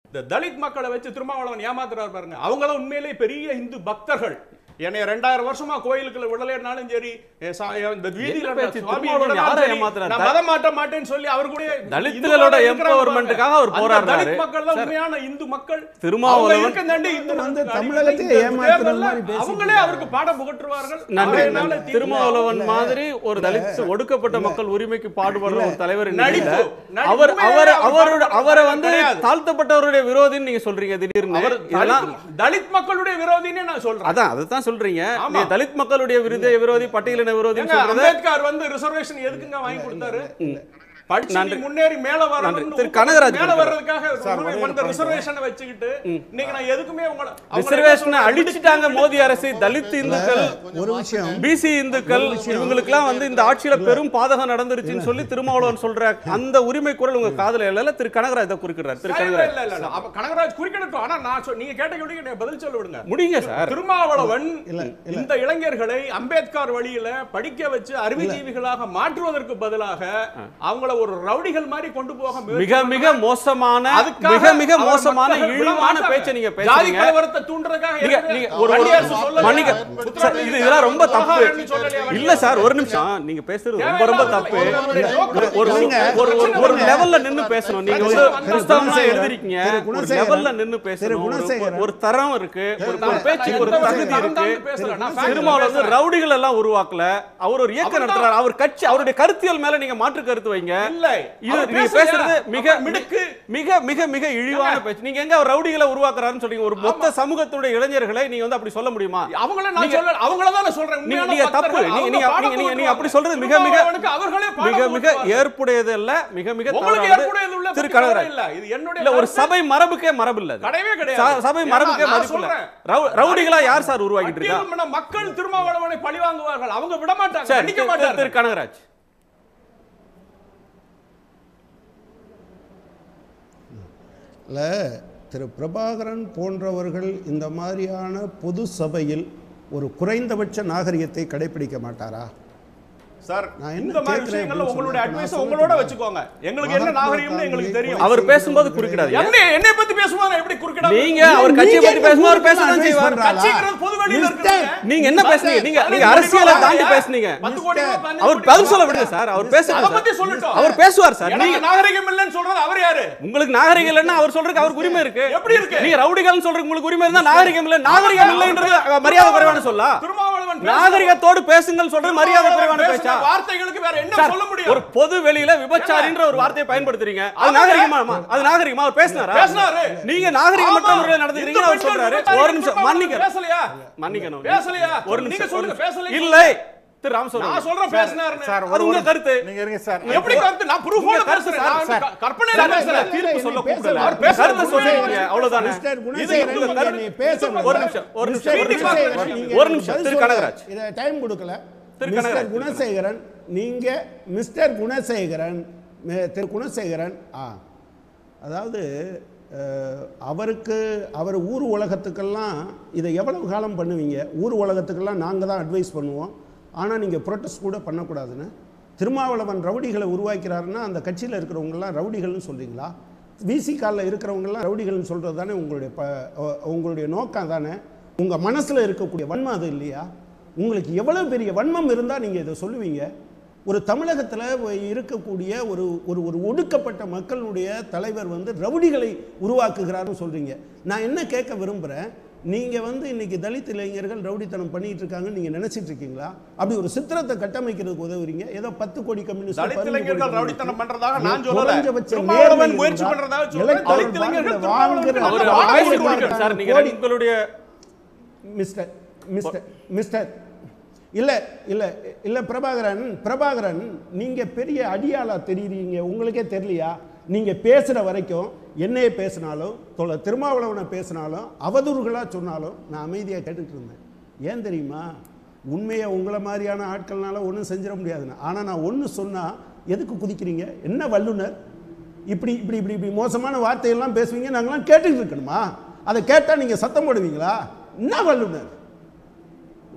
இந்த தலித் மக்களை வச்சு திருமாவளவன் ஏமாத்துறாரு பாருங்க அவங்க தான் உண்மையிலேயே பெரிய இந்து பக்தர்கள் என்னைய ரெண்டாயிரம் வருஷமா கோயிலுக்குள்ள விடலைனாலும் சரி என் சா- என் இந்த வீதியில என்ன பேச்சு? சுவாமி திருமாவளவன் விடலைனாலும் யாரை சரி, ஏமாத்துறாரு? நான் மதம் மாட்ட மாட்டேன்னு சொல்லி அவர் கூட தலித்துகளோட empowerment-க்காக அவர் அந்த போராடுறாரு. தலித் மக்கள் தான் உண்மையான இந்து மக்கள் திருமாவளவன் அவங்க இருக்கந்தாண்டி இந்து வந்து மக்கள். தமிழகத்தையே இந்த ஏமாத்துற தேர்தல்ல மாதிரி பேசிட்டு அவங்களே அவருக்கு பாடம் புகட்டுவார்கள் நன்றி அவரை என்னால நன்றி. தீர்க்க திருமாவளவன் மாதிரி ஒரு தலித் ஒடுக்கப்பட்ட மக்கள் உரிமைக்கு பாடுபடுற ஒரு தலைவர் இன்னைக்கு நடிப்பு. இல்ல. நடிப்பு. அவர் உண்மையாவே அவர் அவர் அவரோட பாடுபடுற அவரை வந்து கிடையாது. தாழ்த்தப்பட்டவருடைய விரோதின்னு நீங்க சொல்றீங்க திடீர்னு அவர் இதெல்லாம் தலித் தலித் மக்களுடைய விரோதினே நான் சொல்றேன் அதான் அதைத்தான் சொல்றீங்க ஆமா. நீங்க தலித் மக்களுடைய விருத விரோதி பட்டியலின விரோதின்னு ஏங்க, சொல்றது அம்பேத்கர் வந்து ரிசர்வேஷன் எதுக்குங்க வாங்கி கொடுத்தாரு படிச்சு நன்றி. நீ முன்னேறி மேல நன்றி. வரணும் திரு கனகராஜ் மேல கொடுத்தாரு. வர்றதுக்காக அந்த ரிசர்வேஷனை வச்சுக்கிட்டு நீங்க நான் எதுக்குமே உங்களை அவங்களை ரிசர்வேஷனை என்ன அழிச்சிட்டாங்க மோடி அரசு தலித் இந்துக்கள் ஒரு விஷயம் பிசி இந்துக்கள் இவங்களுக்குலாம் வந்து இந்த ஆட்சியில பெரும் பாதகம் நடந்துருச்சுன்னு சொல்லி திருமாவளவன் சொல்ற அந்த உரிமை குரல் உங்க காதுல இல்ல திரு கனகராஜ் தான் குறிக்கிறார் திரு இல்ல, இல்ல, கனகராஜ் இல்ல, இல்ல, இல்ல. அப்ப கனகராஜ் குறுக்கிடட்டும் ஆனா நான் சொ- நீங்க கேட்ட கேள்விக்கு எனக்கு பதில் சொல்ல விடுங்க முடியுங்க சார் திருமாவளவன் இல்ல, இல்ல. இந்த இளைஞர்களை அம்பேத்கர் வழியில படிக்க வச்சு அறிவுஜீவிகளாக மாற்றுவதற்கு பதிலாக அவங்கள ஒரு ரவுடிகள் மாதிரி கொண்டு போக முயற்சி மிக மிக பண்ணாங்க. மோசமான அதுக்காக மிக மிக அவர் மோசமான மக்கள் விட இழிவான மாட்டாங்க. பேச்சை நீங்க ஜாதி பேசுறீங்க கலவரத்தை தூண்டுறதுக்காக நீங்க ஏற்கனவே நீங்க ஒரு ஒரு வன்னியரசு சொல்லலையா? மன்னிக்க புத்தகம் சார், இது இதெல்லாம் ரொம்ப தப்பு உலகாரண்யம் சொல்லலையா இல்ல வன்னியரசு? சார் ஒரு நிமிஷம் நீங்க பேசுறது ரொம்ப ரொம்ப தப்பு ஒரு ஒரு இல்லைங்க. ஒரு ஒரு- ஒரு லெவல்ல நின்னு பேசணும் நீங்க வந்து திரு புஸ்தகம்லாம் குணசேகரன், எழுதிருக்கீங்க திரு ஒரு குணசேகரன், லெவல்ல நின்னு திரு பேசணும் ஒரு- குணசேகரன். ஒரு தரம் இருக்கு ஒரு ஒரு நான் பேச்சுக்கு ஒரு எந்த தகுதி தரம் இருக்கு தாழ்ந்து பேசல. நான் fact திருமாவளவன் வந்து பேசுறேன். ரவுடிகள் எல்லாம் உருவாக்கல அவர் ஒரு இயக்கம் அவர் தான் நடத்துறாரு அவர் கட்சி அவருடைய கருத்தியல் மேல நீங்க மாற்று கருத்து வைங்க இல்லை. இது அவர் நீங்க பேசலையா? பேசுறது மிக அப்ப மிடுக்கு. மிக மிக மிக இழிவான பேச்சு நீங்க எங்க அவர் ரவுடிகளை உருவாக்குறாருன்னு சொல்றீங்க ஒரு மொத்த சமூகத்துடைய இளைஞர்களை நீங்க வந்து அப்படி சொல்ல முடியுமா அவங்கள நான் நீங்க- சொல்லல அவங்கள தான் நான் சொல்றேன் நீங்க உண்மையான நீங்க தப்பு பக்தர்கள், நீங்க அவங்க நீங்க பாடம் நீங்க- நீங்க அப்படி புகட்டுவாங்க. சொல்றது மிக மிக திருமாவளவனுக்கு அவர்களே பாடம் மிக மிக புகட்டுவாங்க. ஏற்புடையது இல்ல மிக மிக உங்களுக்கு தவறானது. ஏற்புடையது உள்ள திரு பத்தி கனகராஜ் இல்ல இது என்னுடைய இல்ல ஒரு கருத்து. சபை மரபுக்கே மரபு இல்ல அது. கிடையவே ச- கிடையாது சபை ஏன்னா, மரபுக்கே நான் மதிப்பு இல்ல சொல்றேன். ரவு- ரவுடிகளா யார் சார் உருவாக்கிட்டு இருக்கா பட்டியல் பண்ண மக்கள் திருமாவளவனை பழி வாங்குவார்கள் அவங்க விட மாட்டாங்க சரி மன்னிக்க திரு- திரு- திரு மாட்டாங்க கனகராஜ் இல்ல திரு பிரபாகரன் போன்றவர்கள் இந்த மாதிரியான பொது சபையில் ஒரு குறைந்தபட்ச நாகரிகத்தை கடைபிடிக்க மாட்டாரா சார் நான் என்ன இந்த மாதிரி கேட்கிறேன் விஷயங்கள்ல அப்படின்னு உங்களுடைய சொன்னா, அட்வைஸ் நான் உங்களோட சொல்றேன். வச்சுக்கோங்க எங்களுக்கு என்ன மகாத்மா நாகரிகம்னு எங்களுக்கு காந்தியை தெரியும் கொலை அவர் செய்தது பேசும்போது கிடையாது. குறுக்கிடாதீங்க என்ன என்னை பத்தி பேசும்போது நான் எப்படி குறுக்கிடாம நீங்க அவர் கட்சியை பத்தி பேசும்போது அவர் பேசதான் advice செய்வார் பண்றாரா? கட்சிங்கிறது பொது வெளியில Mister, இருக்குதுங்க. நீங்க என்ன பேசுனீங்க நீங்க நீங்க பதினஞ்சு அரசியலை கோடி தாண்டி ரூபாய் பேசுனீங்க பத்து கோடி ரூபாய், பதினஞ்சு அவர் கோடி பதில் ரூபாய். சொல்ல விடுங்க சார் அவர் பேசுறாரு அதை சார். பத்தி சொல்லட்டும். அவர் பேசுவார் சார் எனக்கு நீங்க நாகரிகம் இல்லைன்னு சொல்றது அவர் யாரு உங்களுக்கு நாகரிகம் இல்லைன்னா அவர் சொல்றதுக்கு அவருக்கு உரிமை இருக்கு எப்படி இருக்கு? நீங்க ரவுடிகள்னு சொல்றதுக்கு உங்களுக்கு உரிமை இருந்தா நாகரிகம் இல்ல நாகரிகம் இல்லைன்றது அஹ், மரியாதை குறைவான சொல்லா திருமாவளவன் பேசுற- நாகரிகத்தோடு பேசுங்கள் சொல்றது மரியாதை குறைவான பேசுற பேச்சா வார்த்தைகளுக்கு வேற என்ன சார், சொல்ல ஒரு முடியும் பொது வெளியில விபச்சாரின்ற ஒரு வார்த்தையை பயன்படுத்துறீங்க அது அவங்க- நாகரிகமா அது நாகரிகமா அவர் பேசினாரா பேசினாரு. நீங்க நாகரிகமற்ற ஆமா. முறையில் நடந்துக்கிறீங்க இந்த அவர் பெண்கள் சொல்றாரு விபச்சாரிகள் ஒரு நிமிஷம் திருமாவளவன் மன்னிக்கணும் பேசலையா மன்னிக்கணும் பேசலையா? ஒரு நீங்க நிமிஷம் சொல்லுங்க, ஒரு நிமிஷம். பேசலைன்னு இல்லை திரு ராமசுவாமி நான் சொல்றேன் பேசினாருன்னு சார் அது உங்க கருத்து நீங்க இருங்க சார் எப்படி கருத்து நான் ப்ரூஃபோட உங்க கருத்து பேசுறேன் சார், நான் சார். க- கற்பனையில சார், பேசுறேன் சார், தீர்ப்பு சொல்ல பேச கூப்பிடல. அவர் பேசுறது கருத்தை உண்மையா சொல்றீங்க, அவ்வளவுதானே. மிஸ்டர் இது குணசேகரன் உங்க நீங்க கருத்து. நீ பேசணும். ஒரு நிமிஷம், ஒரு நிமிஷம், மிஸ்டர் ஒரு நிமிஷம். குணசேகரன், நீங்க ஒரு நிமிஷம், பதில் திரு சொல்ல- கனகராஜ். இதை டைம் கொடுக்கல திரு மிஸ்டர் கனகராஜ். குணசேகரன் நீங்க மிஸ்டர் குணசேகரன் மி- திரு குணசேகரன் ஆ அதாவது அஹ், அவருக்கு அவர் ஊர் உலகத்துக்கெல்லாம் இதை எவ்வளவு காலம் பண்ணுவீங்க ஊர் உலகத்துக்கெல்லாம் நாங்கள் தான் அட்வைஸ் பண்ணுவோம் ஆனால் நீங்கள் ப்ரொட்டஸ்ட் கூட பண்ணக்கூடாதுன்னு திருமாவளவன் ரவுடிகளை உருவாக்கிறாருன்னா அந்த கட்சியில் இருக்கிறவங்கெல்லாம் ரவுடிகள்னு சொல்றீங்களா விசிகாலில் இருக்கிறவங்கெல்லாம் ரவுடிகள்னு சொல்கிறது தானே உங்களுடைய ப அஹ், உங்களுடைய நோக்கம் தானே உங்கள் மனசில் இருக்கக்கூடிய வன்மம் அது இல்லையா உங்களுக்கு எவ்வளோ பெரிய வன்மம் இருந்தால் நீங்கள் இதை சொல்லுவீங்க ஒரு தமிழகத்தில் இருக்கக்கூடிய ஒரு ஒரு ஒரு ஒடுக்கப்பட்ட மக்களுடைய தலைவர் வந்து ரவுடிகளை உருவாக்குகிறாருன்னு சொல்கிறீங்க நான் என்ன கேட்க விரும்புகிறேன் நீங்கள் வந்து இன்னைக்கு தலித் இளைஞர்கள் ரவுடித்தனம் பண்ணிட்டு இருக்காங்கன்னு நீங்கள் நினைச்சிட்டு இருக்கீங்களா அப்படி ஒரு சித்திரத்தை கட்டமைக்கிறதுக்கு உதவுறீங்க ஏதோ பத்து கோடி கம்யூனிஸ்ட் தலித் பதினஞ்சு கோடி இளைஞர்கள் கம்யூனிஸ்ட். ரவுடித்தனம் பண்றதாக நான் சொல்லல குறைஞ்சபட்ச திருமாவளவன் நேர்மை முயற்சி இருந்தால் பண்றதாக சொல்றேன் electoral தலித் இளைஞர்கள் bond வாங்குற திருமாவளவன் அவர் வாங்க வாய்ஸ் வைக்கிறாங்க. கொடுக்கணும் சார் நீங்க கோடி. உங்களுடைய மிஸ்டர் மிஸ்டர் மிஸ்டர் இல்லை இல்லை இல்லை பிரபாகரன் பிரபாகரன் நீங்கள் பெரிய அடியாளா தெரியுறீங்க உங்களுக்கே தெரியலையா நீங்கள் பேசுகிற வரைக்கும் என்னையே பேசினாலும் தொலை திருமாவளவனை பேசினாலும் அவதூறுகளாக சொன்னாலும் நான் அமைதியாக கேட்டுட்டு இருந்தேன் ஏன் தெரியுமா உண்மையை உங்களை மாதிரியான ஆட்கள்னால ஒன்றும் செஞ்சிட முடியாதுன்னு ஆனால் நான் ஒன்று சொன்னால் எதுக்கு குதிக்கிறீங்க என்ன வல்லுனர் இப்படி இப்படி இப்படி இப்படி மோசமான வார்த்தையெல்லாம் பேசுவீங்க நாங்களாம் கேட்டுட்டு இருக்கணுமா அதை கேட்டால் நீங்கள் சத்தம் போடுவீங்களா என்ன வல்லுனர்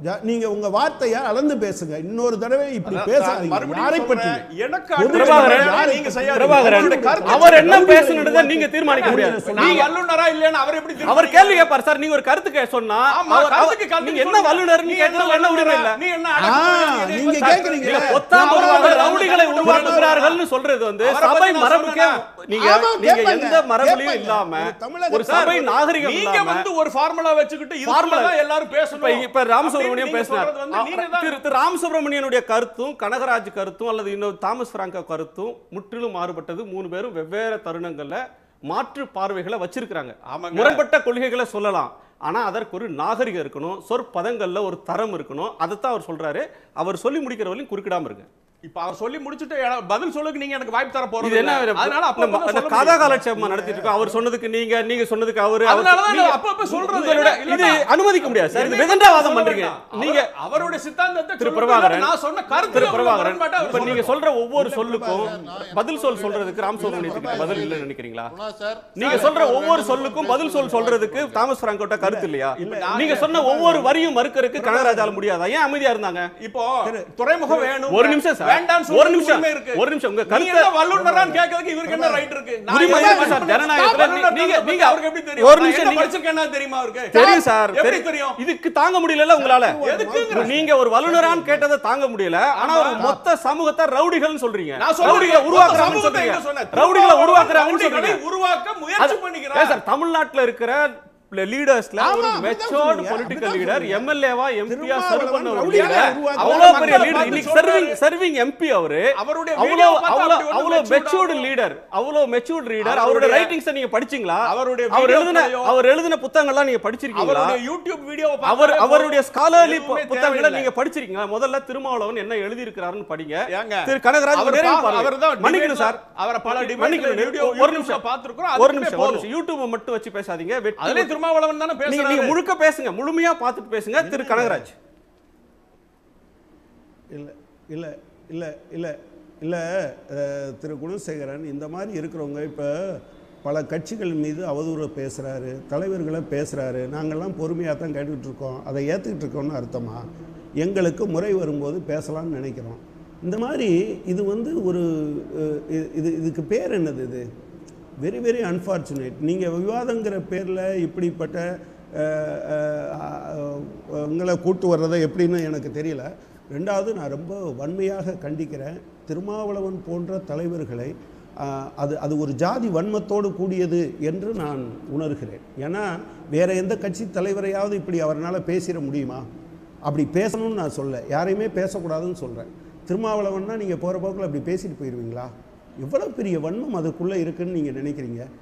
ஜா- நீங்க உங்க வார்த்தையை அளந்து பேசுங்க இன்னொரு தடவை இப்படி அதான் பேசாதீங்க மறுபடியும் யாரை பற்றி சொல்றேன். எனக்கு பொது பிரபாகரன், யாரை நீங்க பற்றி? செய்யாதீங்க. பிரபாகரன் அவருடைய கருத்து அவர் என்ன ரவுடிகளை பேசணுன்றதை உருவாக்கி- நீங்க தீர்மானிக்க முடியாது நான் நான் வல்லுனரா இல்லையான்னு அவர் எப்படி அவர் தீர்மானிக்க கேள்வி கேட்பார் சார் நீங்க ஒரு கருத்து கே- சொன்னா ஆமா, அவர்- கருத்துக்கு அவர்- கருத்து நீங்க என்ன சொல்லுங்க. வல்லுனர்னு நீ கேட்கறதுல என்ன உரிமை இல்ல நீ என்ன ஆ, அடக்குமுறை? நீங்க சார், கேக்குறீங்களா? நீங்க ஒத்தாம் நான் பொதுவாக அவரை ரவுடிகளை நான் உருவாக்குகிறார்கள்னு சொல்றது வந்து அவரை சபை பத்தி நான் மரபுக்கே சொன்னேனா? நீங்க ஆமா, நீங்க கேட்பாங்க, எந்த மரபுலயும் கேட்பாங்க. இல்லாம ஒரு தமிழக ஒரு சபை சார்பு- நாகரிகம் நீங்க இல்லாம வந்து ஒரு ஃபார்முலா வச்சுக்கிட்டு இது Formula- தான் எல்லாரும் இப்ப பேசணும் இப்ப ராமசுப்ரமணியம் அப்படின்னு பேசினார் நீங்க சொல்றது வந்து நீங்க தான் திரு திரு ராமசுப்ரமணியனுடைய கருத்தும் கனகராஜ் கருத்தும் அல்லது இன்னொரு தாமஸ் பிராங்கோ கருத்தும் முற்றிலும் மாறுபட்டது மூணு பேரும் வெவ்வேறு தருணங்கள்ல மாற்று பார்வைகளை வச்சிருக்கிறாங்க ஆமாங்க. முரண்பட்ட கொள்கைகளை சொல்லலாம் ஆனா அதற்கு ஒரு நாகரிகம் இருக்கணும் சொற்பதங்கள்ல ஒரு தரம் இருக்கணும் அதைத்தான் அவர் சொல்றாரு அவர் சொல்லி முடிக்கிற வரையும் குறுக்கிடாம இருக்கு இப்ப அவர் சொல்லி முடிச்சுட்டு என- பதில் சொல்லுக்கு நீங்க எனக்கு வாய்ப்பு தர போறது இது என்ன இல்ல. அதனால அப்ப நம்ம அந்த கதா காலட்சேபமா நடத்திட்டு இருக்கோம் அவர் சொன்னதுக்கு நீங்க நீங்க சொன்னதுக்கு அவரு அவர் அதனால தான் நீங்க- நான் அப்பப்ப சொல்றது. உங்களோட- இல்ல, இது இல்ல. அனுமதிக்க முடியாது சார் இது என்னையுமே விதண்டாவாதம் சொல்ல பண்றீங்க வேண்டாம். நீங்க அவர்- அவருடைய சித்தாந்தத்தை திரு சொல்லுங்க. பிரபாகரன் நான் சொன்ன கருத்து திரு பிரபாகரன் இப்ப நீங்க நீங்க சொல்ற ஒவ்வொரு சொல்லுக்கும் பதில் சொல் சொல்றதுக்கு ராம் சுப்ரமணியத்துக்கு பதில் இல்லைன்னு நினைக்கிறீங்களா குணா சார் நீங்க சொல்ற ஒவ்வொரு சொல்லுக்கும் பதில் சொல் சொல்றதுக்கு தாமஸ் பிராங்கோட்ட கருத்து இல்லையா நீங்க சொன்ன ஒவ்வொரு வரியும் மறுக்கறதுக்கு கனகராஜால முடியாதா ஏன் அமைதியா இருந்தாங்க இப்போ துறைமுகம் வேணும் ஒரு நிமிஷம் சார் வேண்டாம்னு ஒரு சொல்றதுக்கு நிமிஷம் உரிமை இருக்கு ஒரு நிமிஷம் உங்க நீங்க கருத்தை என்ன வல்லுனரான்னு கேட்கறதுக்கு இவருக்கு என்ன ரைட் இருக்கு நான் உரிமை என்ன இருக்கு சார், வல்லுனர் ஜனநாயகத்துல வல்லுனர் நீங்க- பத்தி நீங்க- அவருக்கு எப்படி தெரியும் ஒரு நான் நிமிஷம் என்ன நீங்க- படிச்சிருக்கேன்னா தெரியுமா அவருக்கு தெரியும் சார் எப்படி தெரி- தெரியும் இதுக்கு தாங்க முடியல உங்களால எதுக்குங்கிற? நீங்க ஒரு வல்லுனரான்னு கேட்டதை தாங்க முடியல ஆனா ஒரு மொத்த சமூகத்தை ரவுடிகள்னு சொல்றீங்க நான் சொல்றது ரவுடிகளை உருவாக்குறாங்கன்னு சமூகத்தை சொல்றீங்க எங்க சொன்னேன்? ரவுடிகளை உருவாக்குறாங்கன்னு ரவுடிகளை சொல்றீங்க உருவாக்க முயற்சி அது- பண்ணிக்கிறார் ஏன் சார் தமிழ்நாட்டுல இருக்கிற லீடர்ஸ்ல ஆமா, ஒரு அப்படிதான் மெச்சோர்டு சொன்னீங்க, பொலிட்டிக்கல் அப்படிதான் லீடர் சொன்னீங்க. எம்எல்ஏவா எம்பியா திருமாவளவன் சர்வ் பண்ண ஒரு ரவுடிகளை leader. உருவாக்க அவ்வளவு பெரிய மக்களை லீடர் பார்த்து இன்னைக்கு சொல்றாரு. சர்விங் சர்விங் எம்பி அவரு அவருடைய அவ்வளவு வீடியோவை பார்த்து அவ்வளவு அப்படி வந்து அவ்வளவு matured மெச்சூர்டு ஆகும். லீடர் அவ்வளவு மெச்சூர்டு லீடர் அவருடைய அவருடைய- ரைட்டிங்ஸ் நீங்க படிச்சீங்களா அவருடைய அவர் எழுதின வீடியோக்களையும் அவர் எழுதின புத்தகங்கள்லாம் நீங்க படிச்சிருக்கீங்களா அவருடைய யூடியூப் வீடியோ அவர் அவருடைய ஸ்காலர்லி எதுவுமே புத்தகங்களை தேவையில்லை. நீங்க படிச்சிருக்கீங்களா முதல்ல திருமாவளவன் என்ன எழுதி இருக்கிறாருன்னு படிங்க ஏங்க? திரு கனகராஜ் அவர் நிறைவு பா- பாருங்க. அவர்தான் மன்னிக்கணும் debate-ல- சார் அவரை பல debate-ல மன்னிக்கணும் வீடியோ ஒரு யூடியூப்ல நிமிஷம் பார்த்திருக்கிறோம். ஒரு அதுவே நிமிஷம் ஒரு போதும். நிமிஷம் யூடியூப் மட்டும் வச்சு பேசாதீங்க வெற்றி அதுலயும் திருமாவளவன் தானே நீங்க நீங்க பேசுறாரு முழுக்க பேசுங்க முழுமையா பார்த்துட்டு பேசுங்க திரு கனகராஜ் இல்லை இல்லை இல்லை இல்லை இல்லை அஹ், திரு குணசேகரன் இந்த மாதிரி இருக்கிறவங்க இப்போ பல கட்சிகள் மீது அவதூறு பேசுகிறாரு தலைவர்களை பேசுகிறாரு நாங்கள்லாம் பொறுமையாக தான் கேட்டுக்கிட்டு இருக்கோம் அதை ஏற்றுக்கிட்டு இருக்கோம்னு அர்த்தமா எங்களுக்கு முறை வரும்போது பேசலாம்னு நினைக்கிறோம் இந்த மாதிரி இது வந்து ஒரு அஹ், இது இது- இதுக்கு பேர் என்னது இது வெரி வெரி அன்ஃபார்ச்சுனேட் நீங்கள் விவாதங்கிற பேரில் இப்படிப்பட்ட அஹ், அஹ், உங்களை கூட்டு வர்றதை எப்படின்னு எனக்கு தெரியல ரெண்டாவது நான் ரொம்ப வன்மையாக கண்டிக்கிறேன் திருமாவளவன் போன்ற தலைவர்களை அஹ், அது அது ஒரு ஜாதி வன்மத்தோடு கூடியது என்று நான் உணர்கிறேன் ஏன்னா வேற எந்த கட்சி தலைவரையாவது இப்படி அவரால் பேசிட முடியுமா அப்படி பேசணும்னு நான் சொல்ல யாரையுமே பேசக்கூடாதுன்னு சொல்கிறேன் திருமாவளவன்னா நீங்கள் போகிற போக்கில் அப்படி பேசிட்டு போயிடுவீங்களா எவ்வளோ பெரிய வன்மம் அதுக்குள்ளே இருக்குன்னு நீங்கள் நினைக்கிறீங்க